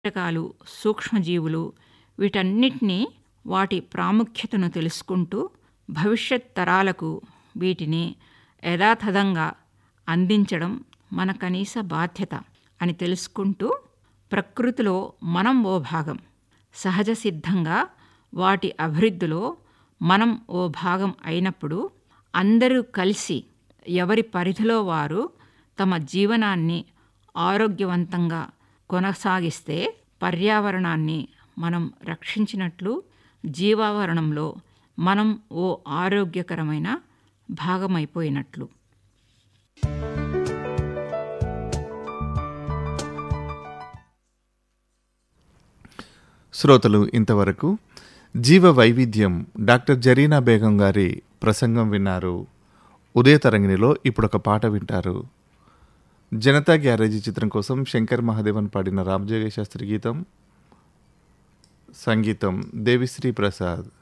కీటకాలు సూక్ష్మజీవులు వీటన్నిటినీ వాటి ప్రాముఖ్యతను తెలుసుకుంటూ భవిష్యత్ తరాలకు వీటిని యథాతథంగా అందించడం మన కనీస బాధ్యత అని తెలుసుకుంటూ ప్రకృతిలో మనం ఓ భాగం సహజ సిద్ధంగా వాటి అభివృద్ధిలో మనం ఓ భాగం అయినప్పుడు అందరూ కలిసి ఎవరి పరిధిలో వారు తమ జీవనాన్ని ఆరోగ్యవంతంగా కొనసాగిస్తే పర్యావరణాన్ని మనం రక్షించినట్లు జీవావరణంలో మనం ఓ ఆరోగ్యకరమైన భాగమైపోయినట్లు శ్రోతలు ఇంతవరకు జీవ వైవిధ్యం డాక్టర్ జరీనా బేగం గారి ప్రసంగం విన్నారు ఉదయ తరంగిణిలో ఇప్పుడు ఒక పాట వింటారు జనతా గ్యారేజీ చిత్రం కోసం శంకర్ మహాదేవన్ పాడిన రామజోగ శాస్త్రి గీతం సంగీతం దేవిశ్రీ ప్రసాద్